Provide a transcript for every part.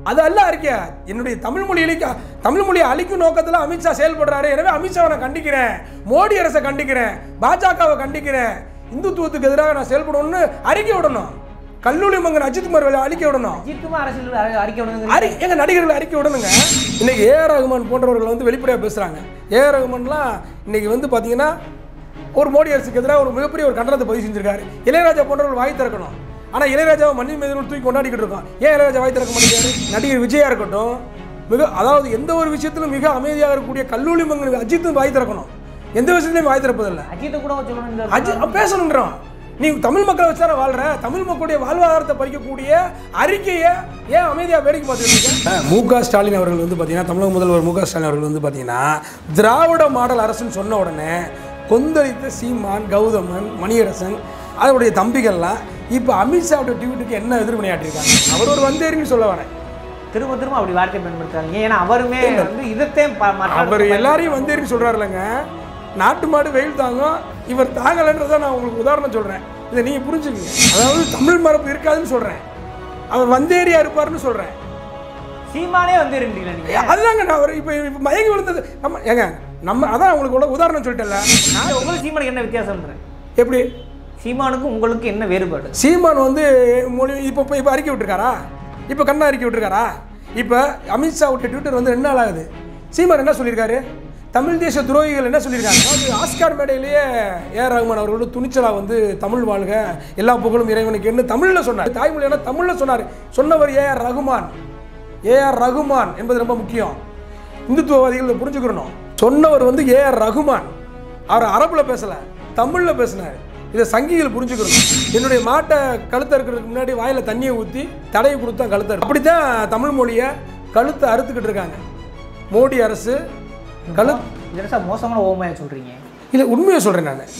அது அல்ல அறிக்கை என்னுடைய தமிழ் மொழி அழிக்க தமிழ் மொழியை அழிக்கும் நோக்கத்தில் அமித்ஷா செயல்படுறாரு எனவே அமித்ஷாவை நான் கண்டிக்கிறேன் மோடி அரசை கண்டிக்கிறேன் பாஜகவை கண்டிக்கிறேன் இந்துத்துவத்துக்கு எதிராக நான் செயல்படணும்னு அறிக்கை விடணும் கல்லூரி மங்கன் அஜித்குமார் வேலை அறிக்கை விடணும் அஜித்துக்கும் அரசியல் அறி- அறிக்கை விடுங்க அறி எங்க நடிகர்கள் அறிக்கை விடணுங்க இன்னைக்கு ஏஆர் ரகுமான் போன்றவர்கள் வந்து வெளிப்படையாக பேசுறாங்க ஏஆர் ரகுமான்லாம் இன்னைக்கு வந்து பார்த்தீங்கன்னா ஒரு மோடி அரசுக்கு எதிராக ஒரு மிகப்பெரிய ஒரு கண்டனத்தை பதிவு செஞ்சிருக்காரு இளையராஜா போன்றவர்கள் வாய் திறக்கணும் ஆனால் இளையராஜாவை மண்ணி மீது தூக்கி கொண்டாடிக்கிட்டு இருக்கோம் ஏன் இளையராஜா வாய் திறக்க மாட்டேங்கிறாரு நடிகர் விஜயா இருக்கட்டும் மிக அதாவது எந்த ஒரு விஷயத்திலும் மிக அமைதியாக இருக்கக்கூடிய கல்லூரி மங்கன் அஜித்தும் வாய் திறக்கணும் எந்த விஷயத்துலையும் வாய் திறப்பதில்லை அஜித்தை கூட சொல்லணும் இந்த அஜி அவன் பேசணுன்றான் நீ தமிழ் மக்களை வச்சு தானே வாழ்ற தமிழ் மக்களுடைய வாழ்வாதாரத்தை பறிக்கக்கூடிய அறிக்கையை ஏன் அமைதியாக வேடிக்கை பார்த்துட்டு இருக்க மு க ஸ்டாலின் அவர்கள் வந்து பார்த்தீங்கன்னா தமிழக முதல்வர் மு க ஸ்டாலின் அவர்கள் வந்து பார்த்தீங்கன்னா திராவிட மாடல் அரசுன்னு சொன்ன உடனே கொந்தளித்த சீமான் கௌதமன் மணியரசன் அவருடைய தம்பிகள்லாம் இப்போ அமித்ஷாவோட ட்வீட்டுக்கு என்ன எதிர்வினையாட்டிருக்காங்க அவர் ஒரு வந்தேரின்னு சொல்ல வரேன் திரும்ப திரும்ப அப்படி வார்த்தை பயன்படுத்தாங்க ஏன்னா அவருமே வந்து இதைத்தான் ப- மற்ற அவர் எல்லாரையும் வந்தேரின்னு சொல்கிறாருலங்க நாட்டு மாடு வெயில் தாங்கும் இவர் தாங்கலைன்றதை நான் உங்களுக்கு உதாரணம் சொல்கிறேன் இதை நீங்கள் புரிஞ்சுக்கங்க அதாவது தமிழ் மரபு இருக்காதுன்னு சொல்கிறேன் அவர் வந்தேரியா இருப்பாருன்னு சொல்கிறேன் சீமானே வந்து இருந்தீங்களா நீங்க அதுதாங்க நான் அவர் இப்போ இப்போ மயங்கி விழுந்தது நம்ம ஏங்க நம்ம அதான் உங்களுக்கு உள்ள உதாரணம் சொல்லிட்டேன்ல நான் உங்களுக்கு சீமானுக்கு என்ன வித்தியாசம்ன்றேன் எப்படி சீமானுக்கும் உங்களுக்கு என்ன வேறுபாடு சீமான் வந்து மொழி இப்போ இப்போ இப்போ அறிக்கை விட்டுருக்காரா இப்போ கண்ணா அறிக்கை விட்டுருக்காரா இப்போ அமித்ஷா விட்ட ட்விட்டர் வந்து ரெண்டு நாள் ஆகுது சீமான் என்ன சொல்லியிருக்காரு தமிழ் தேச துரோகிகள் என்ன சொல்லியிருக்காங்க அதாவது ஆஸ்கார் மேடையிலேயே ஏஆர் ரஹ்மான் அவர்களோட துணிச்சலாக வந்து தமிழ் வாழ்க எல்லா புகழும் இறைவனுக்கு என்ன தமிழில் சொன்னார் தாய்மொழியான தமிழில் சொன்னார் சொன்னவர் ஏஆர் ரகுமான் ஏஆர் ரகுமான் என்பது ரொம்ப முக்கியம் இந்துத்துவவாதிகள் இதை புரிஞ்சுக்கிறணும் சொன்னவர் வந்து ஏஆர் ரகுமான் அவர் அரபில் பேசலை தமிழில் பேசினார் இதை சங்கிகள் புரிஞ்சுக்கணும் என்னுடைய மாட்டை கழுத்தை இருக்கிறதுக்கு முன்னாடி வாயில் தண்ணியை ஊற்றி தடையை கொடுத்தா கழுத்தை அறுக்கும். அப்படித்தான் தமிழ் மொழியை கழுத்தை அறுத்துக்கிட்டு இருக்காங்க மோடி அரசு கழு இதென்ன சார் மோசமான ஓமையா சொல்றீங்க இல்லை உண்மையை சொல்கிறேன் நான்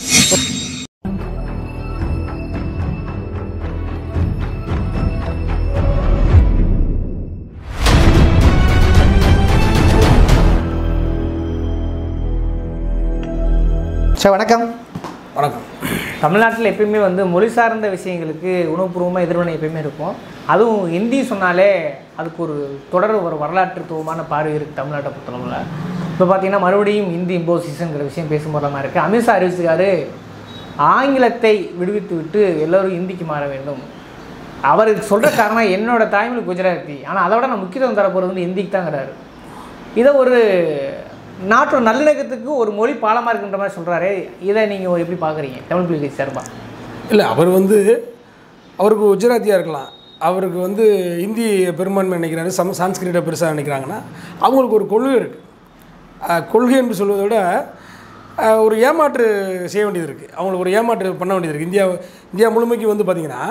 சார் வணக்கம் வணக்கம் தமிழ்நாட்டில் எப்பயுமே வந்து மொழி சார்ந்த விஷயங்களுக்கு உணவுபூர்வமாக எதிர்வினை எப்பயுமே இருக்கும் அதுவும் ஹிந்தி சொன்னாலே அதுக்கு ஒரு தொடர் ஒரு வரலாற்றுத்துவமான பார்வை இருக்குது தமிழ்நாட்டை பொறுத்தளவில் இப்போ பார்த்தீங்கன்னா மறுபடியும் ஹிந்தி இம்போசிஷன்ங்கிற விஷயம் பேசும்போது மாதிரி இருக்குது அமித்ஷா அறிவிச்சிருக்காரு ஆங்கிலத்தை விடுவித்து விட்டு எல்லோரும் ஹிந்திக்கு மாற வேண்டும் அவருக்கு சொல்கிற காரணம் என்னோட தாய்மொழி குஜராத்தி ஆனால் அதை விட நான் முக்கியத்துவம் தரப்போகிறது வந்து ஹிந்திக்கு தாங்கிறாரு இதை ஒரு நாட்டோட நல்லிணக்கத்துக்கு ஒரு மொழி பாலமாக இருக்குன்ற மாதிரி சொல்கிறாரு இதை நீங்கள் எப்படி பார்க்குறீங்க தமிழ் பிள்ளை சார்பா இல்லை அவர் வந்து அவருக்கு குஜராத்தியாக இருக்கலாம் அவருக்கு வந்து இந்தி பெரும்பான்மை நினைக்கிறாரு சம சான்ஸ்கிரிட்டை பெருசாக நினைக்கிறாங்கன்னா அவங்களுக்கு ஒரு கொள்கை இருக்குது கொள்கை என்று சொல்வதை விட அஹ், ஒரு ஏமாற்று செய்ய வேண்டியது இருக்குது அவங்களுக்கு ஒரு ஏமாற்று பண்ண வேண்டியது இருக்குது இந்தியா இந்தியா முழுமைக்கு வந்து பார்த்திங்கன்னா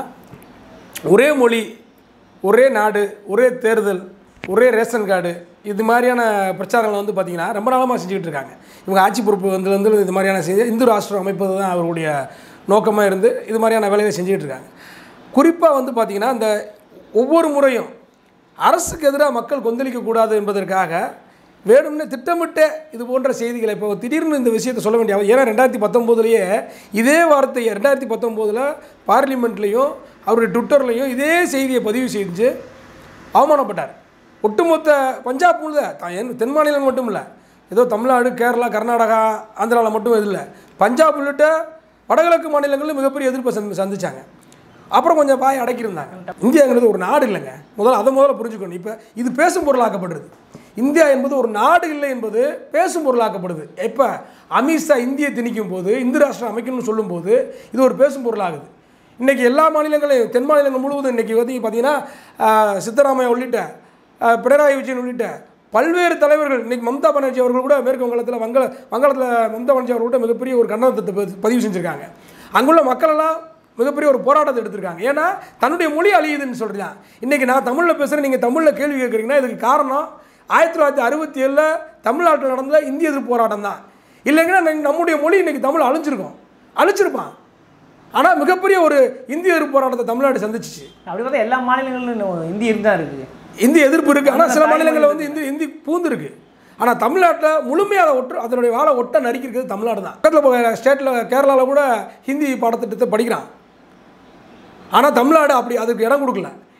ஒரே மொழி ஒரே நாடு ஒரே தேர்தல் ஒரே ரேஷன் கார்டு இது மாதிரியான பிரச்சாரங்களை வந்து பார்த்திங்கன்னா ரொம்ப நாளமாக செஞ்சுக்கிட்டு இருக்காங்க இவங்க ஆட்சி பொறுப்பு வந்து வந்து இது மாதிரியான செஞ்சு இந்து ராஷ்டிரம் அமைப்பது தான் அவருடைய நோக்கமாக இருந்து இது மாதிரியான வேலையை செஞ்சுக்கிட்டு இருக்காங்க குறிப்பாக வந்து பார்த்திங்கன்னா இந்த ஒவ்வொரு முறையும் அரசுக்கு எதிராக மக்கள் கொந்தளிக்கக்கூடாது என்பதற்காக வேணும்னு திட்டமிட்ட இது போன்ற செய்திகளை இப்போ திடீர்னு இந்த விஷயத்தை சொல்ல வேண்டிய அவ- ஏன்னா ரெண்டாயிரத்தி பத்தொம்போதுலேயே இதே வார்த்தையை ரெண்டாயிரத்தி பத்தொம்போதில் பார்லிமெண்ட்லேயும் அவருடைய ட்விட்டர்லேயும் இதே செய்தியை பதிவு செஞ்சு அவமானப்பட்டார் ஒட்டுமொத்த பஞ்சாப் முழுத தான் என் தென் மாநிலம் மட்டும் இல்லை ஏதோ தமிழ்நாடு கேரளா கர்நாடகா ஆந்திராவில் மட்டும் இது இல்லை பஞ்சாப் உள்ளிட்ட வடகிழக்கு மாநிலங்களில் மிகப்பெரிய எதிர்ப்பை சந்தி சந்திச்சாங்க அப்புறம் கொஞ்சம் பாய் அடக்கியிருந்தாங்க இந்தியாங்கிறது ஒரு நாடு இல்லைங்க முதல்ல அதை முதல்ல புரிஞ்சுக்கணும் இப்போ இது பேசும் பொருளாக்கப்படுது இந்தியா என்பது ஒரு நாடு இல்லை என்பது பேசும் பொருளாக்கப்படுது எப்போ அமித்ஷா இந்தியை திணிக்கும் போது இந்து ராஷ்டிரம் அமைக்கணும்னு சொல்லும்போது இது ஒரு பேசும் பொருளாகுது இன்றைக்கி எல்லா மாநிலங்களையும் தென் மாநிலங்கள் முழுவதும் இன்றைக்கி வந்து பார்த்தீங்கன்னா ஆஹ், சித்தராமையா உள்ளிட்ட ஆஹ், பினராயி விஜயன் உள்ளிட்ட பல்வேறு தலைவர்கள் இன்றைக்கி மம்தா பானர்ஜி அவர்கள் கூட மேற்கு வங்காளத்தில் வங்காள வங்காளத்தில் மம்தா பானர்ஜி அவர்கள் கூட மிகப்பெரிய ஒரு கண்டனத்தை பதி- பதிவு செஞ்சுருக்காங்க அங்குள்ள மக்கள் எல்லாம் மிகப்பெரிய ஒரு போராட்டத்தை எடுத்திருக்காங்க ஏன்னா தன்னுடைய மொழி அழியுதுன்னு சொல்கிறான் இன்றைக்கி நான் தமிழில் பேசுகிறேன் நீங்கள் தமிழில் கேள்வி கேட்குறீங்கன்னா இதுக்கு காரணம் ஆயிரத்தி தொள்ளாயிரத்தி அறுபத்தி ஏழில் தமிழ்நாட்டில் நடந்த இந்திய எதிர்ப்பு போராட்டம் தான் இல்லைங்கன்னா நம்ம- நம்முடைய மொழி இன்றைக்கி தமிழ் அழிஞ்சிருக்கும் அழிச்சிருப்பான் ஆனால் மிகப்பெரிய ஒரு இந்திய எதிர்ப்பு போராட்டத்தை தமிழ்நாடு சந்திச்சிச்சு அப்படி பார்த்தா எல்லா மாநிலங்களிலும் ஹிந்தி தான் இருக்குது இந்தி எதிர்ப்பு இருக்குது ஆனால் சில மாநிலங்களில் வந்து இந்தி இந்தி பூந்துருக்கு ஆனால் தமிழ்நாட்டில் முழுமையாக அதை ஒட்டு அதனுடைய வாழை ஒட்ட நறுக்கிறது தமிழ்நாடு தான் பக்கத்தில் ஸ்டேட்டில் கேரளாவில் கூட ஹிந்தி பாடத்திட்டத்தை படிக்கிறான் ஆனால் தமிழ்நாடு அப்படி அதுக்கு இடம் கொடுக்கல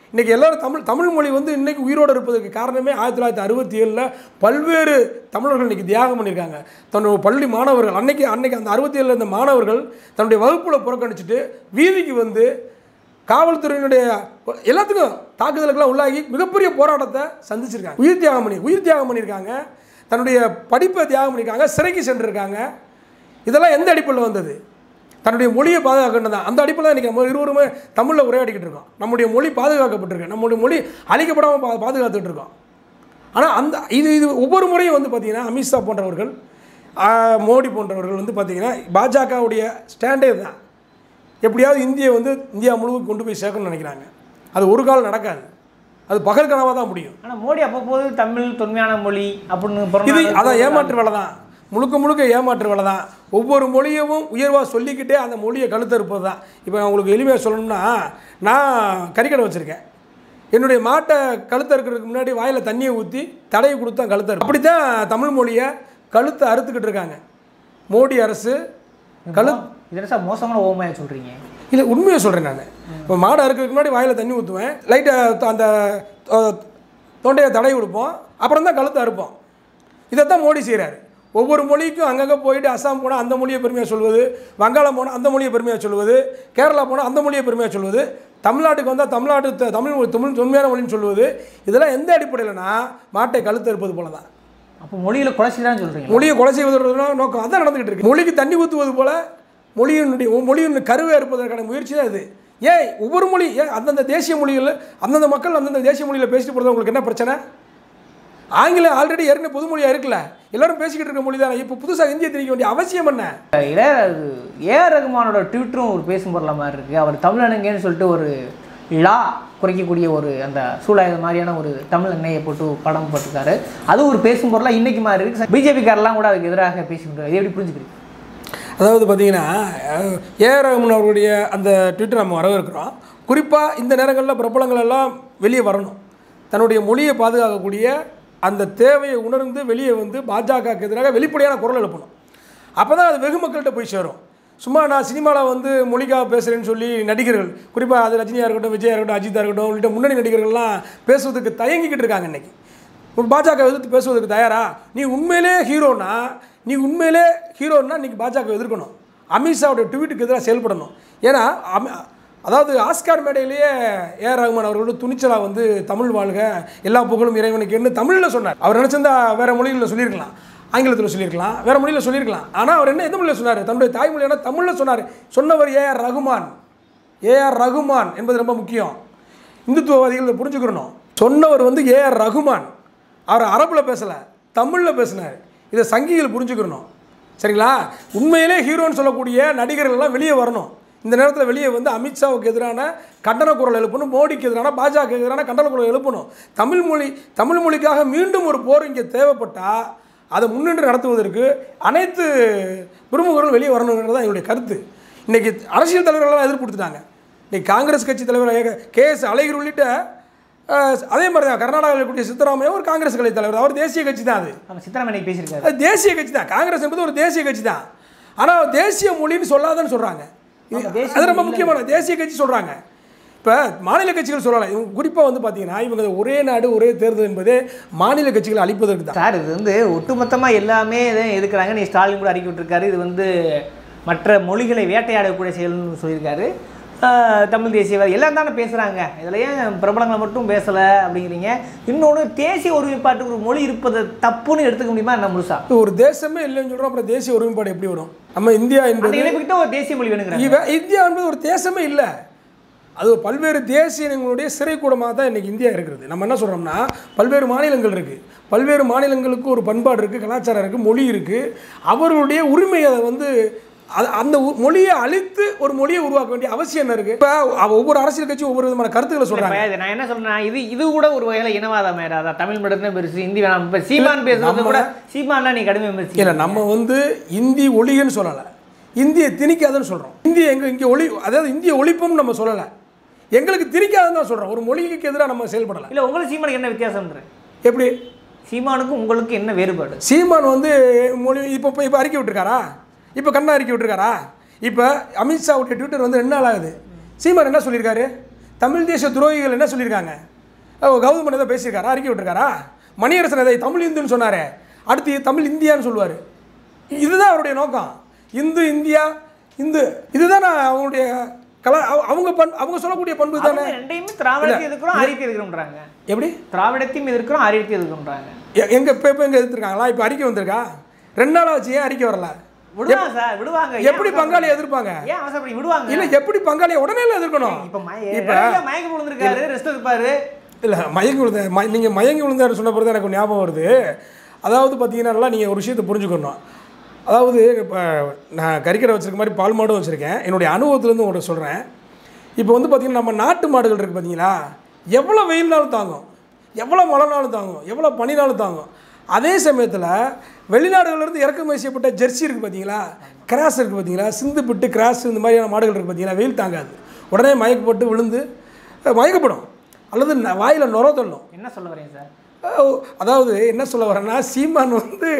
இன்றைக்கி எல்லாரும் தமிழ் தமிழ் மொழி வந்து இன்றைக்கி உயிரோடு இருப்பதற்கு காரணமே ஆயிரத்தி தொள்ளாயிரத்தி அறுபத்தி ஏழில் பல்வேறு தமிழர்கள் இன்றைக்கி தியாகம் பண்ணியிருக்காங்க தன்னோட பள்ளி மாணவர்கள் அன்னைக்கு அன்னைக்கு அந்த அறுபத்தி ஏழில் இந்த மாணவர்கள் தன்னுடைய வகுப்பில் புறக்கணிச்சிட்டு வீதிக்கு வந்து காவல்துறையினுடைய எல்லாத்துக்கும் தாக்குதலுக்கெல்லாம் உள்ளாகி மிகப்பெரிய போராட்டத்தை சந்திச்சிருக்காங்க உயிர் தியாகம் பண்ணி உயிர் தியாகம் பண்ணியிருக்காங்க தன்னுடைய படிப்பை தியாகம் பண்ணியிருக்காங்க சிறைக்கு சென்றிருக்காங்க இதெல்லாம் எந்த அடிப்படையில் வந்தது தன்னுடைய மொழியை பாதுகாக்கணும் தான் அந்த அடிப்படையில் இன்றைக்கி நம்ம இருவருமே தமிழில் உரையாடிக்கிட்டு இருக்கோம் நம்முடைய மொழி பாதுகாக்கப்பட்டிருக்கு நம்முடைய மொழி அழிக்கப்படாமல் பா பாதுகாத்துட்டு இருக்கோம் ஆனால் அந்த இது இது ஒவ்வொரு முறையும் வந்து பார்த்திங்கன்னா அமித்ஷா போன்றவர்கள் ஆஹ், மோடி போன்றவர்கள் வந்து பார்த்திங்கன்னா பாஜகவுடைய ஸ்டாண்டே தான் எப்படியாவது இந்தியை வந்து இந்தியா முழுவதும் கொண்டு போய் சேர்க்கணும்னு நினைக்கிறாங்க அது ஒரு காலம் நடக்காது அது பகல் கனவாக தான் முடியும் ஆனால் மோடி அப்பப்போது தமிழ் தொன்மையான மொழி அப்படின்னு இது பிறந்தநாள் அதான் ஏமாற்று வேலை தான் முழுக்க முழுக்க ஏமாற்று வேலை தான் ஒவ்வொரு மொழியவும் உயர்வாக சொல்லிக்கிட்டே அந்த மொழியை கழுத்தறுப்பது தான் இப்போ நான் உங்களுக்கு எளிமையாக சொல்லணும்னா நான் கறிக்கடை வச்சுருக்கேன் என்னுடைய மாட்டை கழுத்தறுக்கிறதுக்கு முன்னாடி வாயில் தண்ணியை ஊற்றி தடையை கொடுத்து தான் கழுத்தறு அப்படி தான் தமிழ் மொழியை கழுத்தை அறுத்துக்கிட்டு இருக்காங்க மோடி அரசு கழு இது சார் மோசமான ஓமையாக சொல்கிறீங்க இல்லை உண்மையை சொல்கிறேன் நான் இப்போ மாடு அறுக்கிறதுக்கு முன்னாடி வாயில் தண்ணி ஊற்றுவேன் லைட்டை அந்த அஹ், தொண்டையை தடவி கொடுப்போம் அப்புறம் தான் கழுத்தை அறுப்போம் இதைத்தான் மோடி செய்கிறாரு ஒவ்வொரு மொழிக்கும் அங்கங்கே போயிட்டு அஸ்ஸாம் போனால் அந்த மொழியை பெருமையாக சொல்வது வங்காளம் போனால் அந்த மொழியை பெருமையாக சொல்வது கேரளா போனால் அந்த மொழியை பெருமையாக சொல்வது தமிழ்நாட்டுக்கு வந்தால் தமிழ்நாட்டு த- தமிழ் மொழி தமிழ் தொன்மையான மொழின்னு சொல்வது இதெல்லாம் எந்த அடிப்படையில்னா மாட்டை கழுத்து இருப்பது போல தான் அப்போ மொழியில் குறைச்சி தான் சொல்கிறீங்க மொழியை கொலை செய்வதோட நோக்கம் அதான் நடந்துகிட்டு இருக்கு மொழிக்கு தண்ணி ஊற்றுவது போல மொழியினுடைய மொழியின் கருவை இருப்பதற்கான முயற்சி தான் இது ஏன் ஒவ்வொரு மொழி ஏன் அந்தந்த தேசிய மொழிகள் அந்தந்த மக்கள் அந்தந்த தேசிய மொழியில் பேசிட்டு போகிறது உங்களுக்கு என்ன பிரச்சனை ஆங்கிலம் ஆல்ரெடி ஏற்கனவே பொதுமொழியாக இருக்குல்ல எல்லாரும் பேசிக்கிட்டு இருக்க மொழி தானே இப்போ புதுசாக இந்திய திணிக்க வேண்டிய அவசியம் என்ன இளைய ஏஆர் ரகுமானோட ட்விட்டரும் ஒரு பேசும் பொருள மாதிரி இருக்குது அவர் தமிழனுங்கன்னு சொல்லிட்டு ஒரு லா குறைக்கக்கூடிய ஒரு அந்த சூழாயுத மாதிரியான ஒரு தமிழ் எண்ணெயை போட்டு படம் போட்டிருக்காரு அது ஒரு பேசும் பொருளாக இன்னைக்கு மாதிரி இருக்கு பிஜேபிக்காரெல்லாம் கூட அதுக்கு எதிராக பேசிக்கிட்டு இது எப்படி புரிஞ்சுக்கிறீங்க அதாவது பார்த்தீங்கன்னா ஏஆர் ரஹ்மான் அவர்களுடைய அந்த ட்விட்டர் நம்ம வரவேற்கிறோம் குறிப்பாக இந்த நேரங்களில் பிரபலங்கள் எல்லாம் வெளியே வரணும் தன்னுடைய மொழியை பாதுகாக்கக்கூடிய அந்த தேவையை உணர்ந்து வெளியே வந்து பாஜகவுக்கு எதிராக வெளிப்படையான குரல் எழுப்பணும் அப்போ தான் அது வெகு மக்கள்கிட்ட போய் சேரும் சும்மா நான் சினிமாவில் வந்து மொழிக்காக பேசுகிறேன்னு சொல்லி நடிகர்கள் குறிப்பாக அது ரஜினியாக இருக்கட்டும் விஜயா இருக்கட்டும் அஜித்தா இருக்கட்டும் உள்ளிட்ட முன்னணி நடிகர்கள்லாம் பேசுவதற்கு தயங்கிக்கிட்டு இருக்காங்க இன்னைக்கு பாஜக எதிர்த்து பேசுவதற்கு தயாரா நீ உண்மையிலே ஹீரோனா நீ உண்மையிலே ஹீரோன்னா இன்னைக்கு பாஜக எதிர்க்கணும் அமித்ஷாவோட ட்வீட்டுக்கு எதிராக செயல்படணும் ஏன்னா அமி- அதாவது ஆஸ்கார் மேடையிலேயே ஏஆர் ரஹ்மான் அவர்களோட துணிச்சலாக வந்து தமிழ் வாழ்க எல்லா புகழும் இறைவனுக்குன்னு தமிழில் சொன்னார் அவர் நினச்சிருந்தா வேறு மொழிகளில் சொல்லியிருக்கலாம் ஆங்கிலத்தில் சொல்லியிருக்கலாம் வேறு மொழியில் சொல்லியிருக்கலாம் ஆனால் அவர் என்ன எந்த மொழியில் சொன்னார் தன்னுடைய தாய்மொழியான தமிழில் சொன்னார் சொன்னவர் ஏஆர் ரகுமான் ஏஆர் ரகுமான் என்பது ரொம்ப முக்கியம் இந்துத்துவவாதிகள் இதை புரிஞ்சுக்கிறணும் சொன்னவர் வந்து ஏஆர் ரகுமான் அவர் அரபில் பேசலை தமிழில் பேசினார் இதை சங்கிகள் புரிஞ்சுக்கிறணும் சரிங்களா உண்மையிலே ஹீரோன்னு சொல்லக்கூடிய நடிகர்கள் எல்லாம் வெளியே வரணும் இந்த நேரத்தில் வெளியே வந்து அமித்ஷாவுக்கு எதிரான கண்டன குரல் எழுப்பணும் மோடிக்கு எதிரான பாஜக எதிரான கண்டன குரல் எழுப்பணும் தமிழ் மொழி தமிழ் மொழிக்காக மீண்டும் ஒரு போர் இங்கே தேவைப்பட்டால் அதை முன்னின்று நடத்துவதற்கு அனைத்து பிரமுகர்களும் வெளியே வரணுங்கிறது தான் என்னுடைய கருத்து இன்றைக்கி அரசியல் தலைவர்களெல்லாம் எதிர்ப்பு கொடுத்துட்டாங்க இன்னைக்கு காங்கிரஸ் கட்சி தலைவர் கே எஸ் அழகிரி உள்ளிட்ட அஹ், அதே மாதிரி தான் கர்நாடகாவில் இருக்கக்கூடிய சித்தராமையா ஒரு காங்கிரஸ் கட்சி தலைவர் அவர் தேசிய கட்சி தான் அது நம்ம சித்தராமணி பேசியிருக்காரு அது தேசிய கட்சி தான் காங்கிரஸ் என்பது ஒரு தேசிய கட்சி தான் ஆனால் தேசிய மொழின்னு சொல்லாதன்னு சொல்கிறாங்க ஆமா, தேசிய அது ரொம்ப மொழி முக்கியமான தேசிய கட்சி சொல்கிறாங்க இப்போ மாநில கட்சிகள் சொல்லலாம் இவங்க குறிப்பாக வந்து பார்த்தீங்கன்னா இவங்க ஒரே நாடு ஒரே தேர்தல் என்பதே மாநில கட்சிகளை அழிப்பதற்கு தான் சார் இது வந்து ஒட்டுமொத்தமாக எல்லாமே இதை எதுக்குறாங்க நீ ஸ்டாலின் கூட அறிக்கை விட்டுருக்காரு இது வந்து மற்ற மொழிகளை வேட்டையாடக்கூடிய செயல்னு சொல்லியிருக்காரு ஆஹ் தமிழ் தேசியவாதி எல்லாம் தானே பேசுகிறாங்க இதில் ஏன் பிரபலங்களை மட்டும் பேசலை அப்படிங்கிறீங்க இன்னொன்று தேசிய ஒருமைப்பாட்டுக்கு ஒரு மொழி இருப்பது தப்புன்னு எடுத்துக்க முடியுமா என்ன முழுசா ஒரு தேசமே இல்லைன்னு சொல்கிறோம் அப்புறம் தேசிய ஒருமைப்பாடு எப்படி வரும் நம்ம இந்தியா அந்த என்பது இணைப்புக்கிட்ட ஒரு தேசிய மொழி வேணுங்கிறாங்க இவ- இந்தியா என்பது ஒரு தேசமே இல்லை அது ஒரு பல்வேறு தேசியங்களுடைய சிறைக்கூடமாக தான் இன்றைக்கி இந்தியா இருக்கிறது நம்ம என்ன சொல்கிறோம்னா பல்வேறு மாநிலங்கள் இருக்குது பல்வேறு மாநிலங்களுக்கு ஒரு பண்பாடு இருக்குது கலாச்சாரம் இருக்குது மொழி இருக்குது அவர்களுடைய உரிமை அதை வந்து அது அந்த உ- மொழியை அழித்து ஒரு மொழியை உருவாக்க வேண்டிய அவசியம் என்ன இருக்குது இப்போ ஒவ்வொரு அரசியல் கட்சியும் ஒவ்வொரு விதமான கருத்துக்களை சொல்கிறாங்க இப்ப இது நான் என்ன சொல்றேன்னா இது இது கூட ஒரு வகையில் இனவாதம் அதான் தமிழ் மட்டும் தான் பெருசு ஹிந்தி வேணாம் இப்போ சீமான் பேசுறது நம்ம- கூட சீமான்லாம் நீ கடுமை விமர்சி இல்லை நம்ம வந்து இந்தி ஒழிகன்னு சொல்லலை இந்தியை திணிக்காதுன்னு சொல்கிறோம் இந்திய எங்கே இங்கே ஒளி அதாவது இந்திய ஒழிப்பும் நம்ம சொல்லலை எங்களுக்கு திணிக்காதுன்னு தான் சொல்கிறோம் ஒரு மொழிக்கு எதிராக நம்ம செயல்படலை இல்லை உங்களுக்கு சீமானுக்கு என்ன வித்தியாசம்ன்ற எப்படி சீமானுக்கும் உங்களுக்கு என்ன வேறுபாடு சீமான் வந்து மொழி இப்போ இப்போ இப்போ அறிக்கை விட்டுருக்காரா இப்போ கண்ணா அறிக்கை விட்டுருக்காரா இப்போ அமித்ஷாவுடைய ட்விட்டர் வந்து ரெண்டு நாள் ஆகுது சீமான் என்ன சொல்லியிருக்காரு தமிழ் தேச துரோகிகள் என்ன சொல்லியிருக்காங்க ஓ, கௌதமன் ஏதோ பேசியிருக்காரா அறிக்கை விட்டுருக்காரா மணியரசன் அதை தமிழ் இந்துன்னு சொன்னாரே அடுத்து தமிழ் இந்தியான்னு சொல்லுவார் இதுதான் அவருடைய நோக்கம் இந்து இந்தியா இந்து இதுதான் அவங்களுடைய கலா அவ- அவங்க பண் அவங்க சொல்லக்கூடிய பண்பு தானே அவங்க ரெண்டையுமே திராவிடத்தையும் எதிர்க்கிறோம் ஆரியத்தை எதிர்க்கிறோம்ன்றாங்க எப்படி திராவிடத்தையும் எதிர்க்கிறோம் ஆரியத்தையும் எதிர்க்கிறோம்ன்றாங்க எ- எங்க இப்போ இப்போ எங்கே எடுத்துருக்காங்களா இப்போ அறிக்கை வந்திருக்கா ரெண்டு நாள் ஆச்சு ஏன் அறிக்கை வரல விடுவாங்க சார் விடுவாங்க ஏன் எப்படி அவசரப்படுறீங்க? பங்காளி எதிர்ப்பாங்க ஏன் அவசரப்படி விடுவாங்க இல்லை எப்படி பங்காளியை உடனே இல்லை எதிர்க்கணும் இப்ப மய- இப்போ இடையில மயக்கம் விழுந்திருக்காரு ரெஸ்ட் எடுப்பாரு இல்லை மயங்கி விழுந்த ம நீங்கள் மயங்கி விழுந்தாரு சொன்ன பிறகு எனக்கு ஞாபகம் வருது அதாவது பார்த்தீங்கன்னா நல்லா நீங்கள் ஒரு விஷயத்தை புரிஞ்சுக்கணும் அதாவது இப்போ நான் கறிக்கடை வச்சிருக்க மாதிரி பால் மாடும் வச்சுருக்கேன் என்னுடைய அனுபவத்துலேருந்து உங்கள்கிட்ட சொல்கிறேன் இப்போ வந்து பார்த்தீங்கன்னா நம்ம நாட்டு மாடுகள் இருக்குது பார்த்தீங்களா எவ்வளோ வெயில்னாலும் தாங்கும் எவ்வளோ மழைனாலும் தாங்கும் எவ்வளோ பனினாலும் தாங்கும் அதே சமயத்தில் வெளிநாடுகள்லேருந்து இறக்குமதி செய்யப்பட்ட ஜெர்சி இருக்குது பார்த்தீங்களா கிராஸ் இருக்குது பார்த்தீங்களா சிந்து பிட்டு கிராஸ் இந்த மாதிரியான மாடுகள் இருக்குது பார்த்தீங்களா வெயில் தாங்காது உடனே மயக்கப்பட்டு விழுந்து அஹ், மயக்கப்படும் அல்லது ந- வாயில நுர தள்ளும் என்ன சொல்ல வரீங்க சார் அஹ், அதாவது என்ன சொல்ல வரேன்னா சீமான் வந்து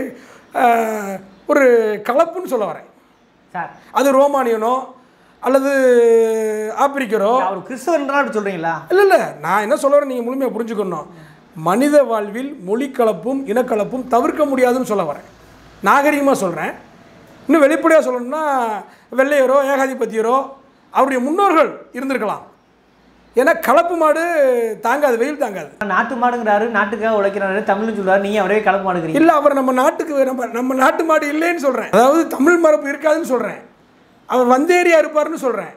அஹ், ஒரு கலப்புன்னு சொல்ல வரேன் சார் அது ரோமானியனோ அல்லது ஆப்பிரிக்கரோ அவர் கிறிஸ்தவன்றா அப்படி சொல்றீங்களா இல்லை இல்லை நான் என்ன சொல்ல வரேன் நீங்கள் முழுமையாக புரிஞ்சுக்கணும் மனித வாழ்வில் மொழிக்கலப்பும் இனக்கலப்பும் தவிர்க்க முடியாதுன்னு சொல்ல வரேன் நாகரிகமாக சொல்கிறேன் இன்னும் வெளிப்படையாக சொல்லணும்னா வெள்ளையரோ ஏகாதிபத்தியரோ அவருடைய முன்னோர்கள் இருந்திருக்கலாம் ஏன்னா கலப்பு மாடு தாங்காது வெயில் தாங்காது நாட்டு மாடுங்கிறாரு நாட்டுக்காக உழைக்கிறாரு தமிழ்னு சொல்றாரு நீங்க அவரே கலப்பு மாடுங்கிறீங்க இல்லை அவர் நம்ம நாட்டுக்கு நம்ம நம்ம நாட்டு மாடு இல்லைன்னு சொல்கிறேன் அதாவது தமிழ் மரபு இருக்காதுன்னு சொல்கிறேன் அவர் வந்தேரியா இருப்பாருன்னு சொல்கிறேன்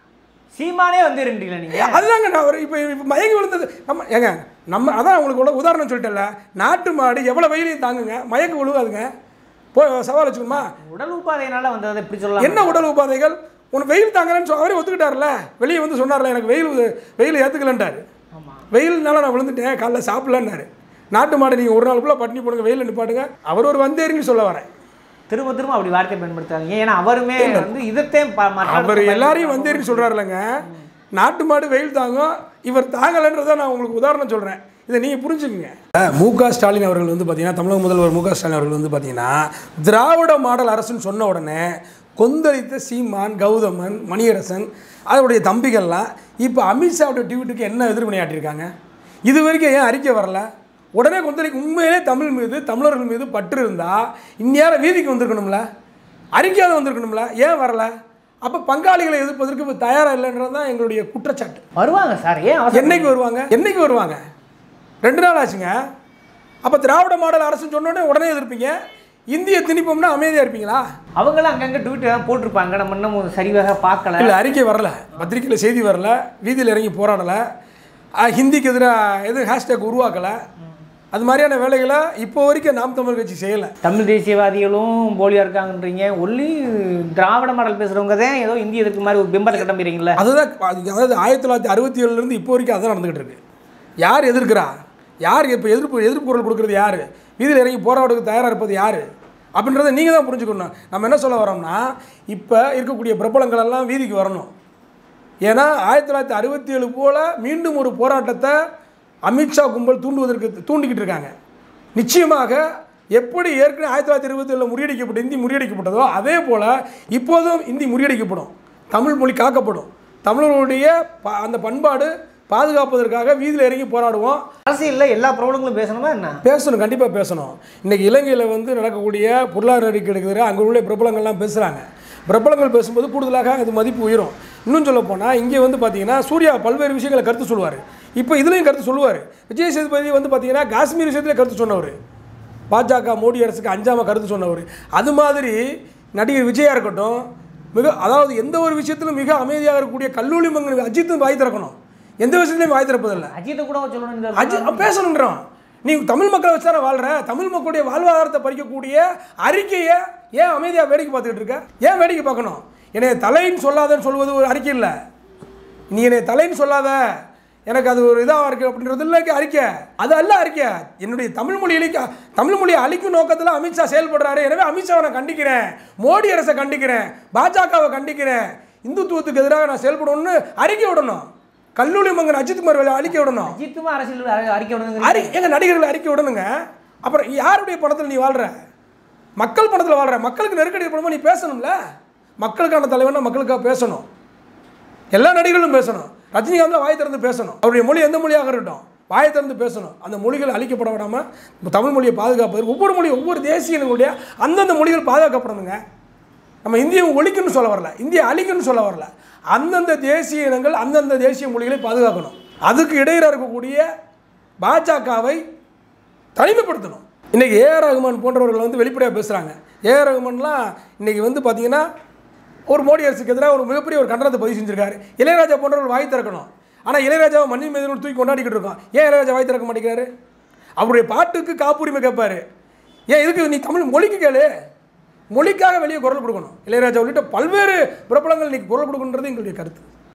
சீமானே வந்து ரெண்டீங்களா நீங்க அதுதாங்க நான் ஒரு இப்போ இப்போ மயங்கி விழுந்தது நம்ம ஏங்க நம்ம அதான் உங்களுக்கு உள்ள உதாரணம் சொல்லிட்டேன்ல நாட்டு மாடு எவ்வளோ வெயிலையும் தாங்குங்க மயக்க விழுகாதுங்க போய் சவால் வச்சுக்கணுமா உடல் உபாதையினால வந்ததை எப்படி சொல்லலாம் என்ன உடல் உபாதைகள் உனக்கு வெயில் தாங்கலன்னு சொ- அவரே ஒத்துக்கிட்டார்ல வெளியே வந்து சொன்னார்ல எனக்கு வெயில் வெயில் ஏற்றுக்கலன்ட்டார் ஆமா வெயில்னால நான் விழுந்துட்டேன் காலைல சாப்பிடலன்னாரு நாட்டு மாடு நீங்கள் ஒரு நாள் ஃபுல்லாக பட்டினி போடுங்க வெயிலில் நிப்பாட்டுங்க அவர் ஒரு வந்தேரின்னு சொல்ல வரேன் திரும்ப திரும்ப அப்படி வார்த்தை பயன்படுத்தாதீங்க ஏன்னா அவருமே வந்து இதைத்தையும் ப- மற்ற அவர் இடத்துல எல்லாரையும் வந்தேரின்னு சொல்கிறாருலங்க நாட்டு மாடு வெயில் தாங்கும் இவர் தாங்கலைன்றதை நான் உங்களுக்கு உதாரணம் சொல்கிறேன் இதை நீங்கள் புரிஞ்சுக்கங்க மு க ஸ்டாலின் அவர்கள் வந்து பார்த்தீங்கன்னா தமிழக முதல்வர் மு க ஸ்டாலின் அவர்கள் வந்து பார்த்தீங்கன்னா திராவிட மாடல் அரசுன்னு சொன்ன உடனே கொந்தளித்த சீமான் கௌதமன் மணியரசன் அதனுடைய தம்பிகள்லாம் இப்போ அமித்ஷாவோட ட்வீட்டுக்கு என்ன எதிர்வினையாட்டியிருக்காங்க இது வரைக்கும் ஏன் அறிக்கை வரல உடனே கொந்தளிக்கு உண்மையிலே தமிழ் மீது தமிழர்கள் மீது பற்று இருந்தால் இந்நேரம் வீதிக்கு வந்திருக்கணும்ல அறிக்கையாவது வந்திருக்கணும்ல ஏன் வரல அப்போ பங்காளிகளை எதிர்ப்பதற்கு இப்போ தயாராக இல்லைன்றது தான் எங்களுடைய குற்றச்சாட்டு வருவாங்க சார் ஏன் அவசரம் என்னைக்கு வருவாங்க என்னைக்கு வருவாங்க ரெண்டு நாள் ஆச்சுங்க அப்போ திராவிட மாடல் அரசுன்னு சொன்ன உடனே உடனே எதிர்ப்பீங்க இந்திய திணிப்போம்னா அமைதியாக இருப்பீங்களா அவங்களும் அங்கங்க ட்வீட் போட்டிருப்பாங்க நம்ம இன்னும் சரியாக பார்க்கல இல்லை அறிக்கை வரல பத்திரிக்கையில் செய்தி வரல வீதியில் இறங்கி போராடலை அஹ், ஹிந்திக்கு எதிராக எதுவும் ஹேஷ்டேக் உருவாக்கலை அது மாதிரியான வேலைகளை இப்போ வரைக்கும் நாம் தமிழ் கட்சி செய்யலை தமிழ் தேசியவாதிகளும் போலியா இருக்காங்கன்றீங்க ஒல்லி திராவிட மாடல் பேசுறவங்க தான் ஏதோ இந்திய எதிர்க்கு மாதிரி ஒரு பிம்பத்தை கட்டம்பிறீங்களே அதுதான் அது- அதாவது ஆயிரத்தி தொள்ளாயிரத்தி அறுபத்தி ஏழுலேருந்து இப்போ வரைக்கும் அதான் நடந்துகிட்டு இருக்கு யார் எதிர்க்கிறா யார் இப்போ எதிர்ப்பு எதிர்ப்பு குரல் கொடுக்குறது யார் வீதியில் இறங்கி போராடுறதுக்கு தயாராக இருப்பது யார் அப்படின்றத நீங்கள் தான் புரிஞ்சுக்கணும் நம்ம என்ன சொல்ல வரோம்னா இப்போ இருக்கக்கூடிய பிரபலங்கள் எல்லாம் வீதிக்கு வரணும் ஏன்னா ஆயிரத்தி தொள்ளாயிரத்தி அறுபத்தி ஏழு போல் மீண்டும் ஒரு போராட்டத்தை அமித்ஷா கும்பல் தூண்டுவதற்கு தூண்டிக்கிட்டு இருக்காங்க நிச்சயமாக எப்படி ஏற்கனவே ஆயிரத்தி தொள்ளாயிரத்தி இருபத்தி ஏழில் முறியடிக்கப்பட்ட இந்தி முறியடிக்கப்பட்டதோ அதே போல் இப்போதும் இந்தி முறியடிக்கப்படும் தமிழ் மொழி காக்கப்படும் தமிழர்களுடைய ப- அந்த பண்பாடு பாதுகாப்பதற்காக வீதியில் இறங்கி போராடுவோம் அரசியல்ல எல்லா ப்ராப்ளங்களும் பேசணுமா என்ன பேசணும் கண்டிப்பாக பேசணும் இன்றைக்கி இலங்கையில் வந்து நடக்கக்கூடிய பொருளாதார நெருக்கடிக்கு எதிராக அங்கே உள்ள பிரபலங்கள்லாம் பேசுகிறாங்க பிரபலங்கள் பேசும்போது கூடுதலாக அது மதிப்பு உயரும் இன்னும் சொல்ல போனால் இங்கே வந்து பார்த்தீங்கன்னா சூர்யா பல்வேறு விஷயங்களை கருத்து சொல்லுவார் இப்போ இதுலேயும் கருத்து சொல்லுவார் விஜய் சேதுபதி வந்து பார்த்தீங்கன்னா காஷ்மீர் விஷயத்தில் கருத்து சொன்னவர் பாஜக மோடி அரசுக்கு அஞ்சாம கருத்து சொன்னவர் அது மாதிரி நடிகர் விஜயா இருக்கட்டும் மிக அதாவது எந்த ஒரு விஷயத்திலும் மிக அமைதியாக இருக்கக்கூடிய கல்லூரி மங்கன் அஜித்தும் வாய் திறக்கணும் எந்த விஷயத்துலையும் வாய் திறப்பதில்லை அஜித்தை கூட சொல்லணும் இந்த அஜி அவன் பேசணுன்றான் நீ தமிழ் மக்களை வச்சு தானே வாழ்ற தமிழ் மக்களுடைய வாழ்வாதாரத்தை பறிக்கக்கூடிய அறிக்கையை ஏன் அமைதியாக வேடிக்கை பார்த்துக்கிட்டு இருக்க ஏன் வேடிக்கை பார்க்கணும் என்னை தலைன்னு சொல்லாதன்னு சொல்வது ஒரு அறிக்கை இல்லை நீ என்னை தலைன்னு சொல்லாத எனக்கு அது ஒரு இதாக இருக்குது அப்படின்றது இல்லை அறிக்கை அது அல்ல அறிக்கை என்னுடைய தமிழ் மொழி அழிக்க தமிழ் மொழியை அழிக்கும் நோக்கத்தில் அமித்ஷா செயல்படுறாரு எனவே அமித்ஷாவை நான் கண்டிக்கிறேன் மோடி அரசை கண்டிக்கிறேன் பாஜகவை கண்டிக்கிறேன் இந்துத்துவத்துக்கு எதிராக நான் செயல்படணும்னு அறிக்கை விடணும் கல்லூரி மங்கன் அஜித்குமார் வேலை அழிக்க விடணும் அஜித்துமா அரசியல் அறி- அறிக்கை விடுங்க அறி எங்க நடிகர்களை அறிக்கை விடணுங்க அப்புறம் யாருடைய பணத்தில் நீ வாழ்ற மக்கள் பணத்தில் வாழ்ற மக்களுக்கு நெருக்கடி ஏற்படுமோ நீ பேசணும்ல மக்களுக்கான தலைவனா மக்களுக்காக பேசணும் எல்லா நடிகர்களும் பேசணும் ரஜினிகாந்த் வாய் திறந்து பேசணும் அவருடைய மொழி எந்த மொழியாக இருக்கட்டும் வாயை திறந்து பேசணும் அந்த மொழிகள் அழிக்கப்பட விடாமல் நம்ம தமிழ் மொழியை பாதுகாப்பதற்கு ஒவ்வொரு மொழி ஒவ்வொரு தேசிய இனங்களுடைய அந்தந்த மொழிகள் பாதுகாக்கப்படணுங்க நம்ம இந்தியை ஒழிக்கணும்னு சொல்ல வரல இந்தியை அழிக்கணும்னு சொல்ல வரல அந்தந்த தேசிய இனங்கள் அந்தந்த தேசிய மொழிகளை பாதுகாக்கணும் அதுக்கு இடையில இருக்கக்கூடிய பாஜகவை தனிமைப்படுத்தணும் இன்றைக்கி ஏஆர் ரகுமான் போன்றவர்கள் வந்து வெளிப்படையாக பேசுகிறாங்க ஏஆர் ரகுமான்லாம் இன்றைக்கி வந்து பார்த்தீங்கன்னா ஒரு மோடி அரசுக்கு எதிராக ஒரு மிகப்பெரிய ஒரு கண்டனத்தை பதிவு செஞ்சிருக்காரு இளையராஜா போன்றவர்கள் வாய் திறக்கணும் ஆனால் இளையராஜாவை மண்ணின் மீது தூக்கி கொண்டாடிக்கிட்டு இருக்கோம் ஏன் இளையராஜா வாய் திறக்க மாட்டேங்கிறாரு அவருடைய பாட்டுக்கு காப்புரிமை கேட்பாரு ஏன் இதுக்கு நீ தமிழ் மொழிக்கு கேளு மொழிக்காக வெளியே குரல் கொடுக்கணும் இளையராஜா உள்ளிட்ட பல்வேறு பிரபலங்கள் இன்னைக்கு குரல் கொடுக்கணுன்றது எங்களுடைய கருத்து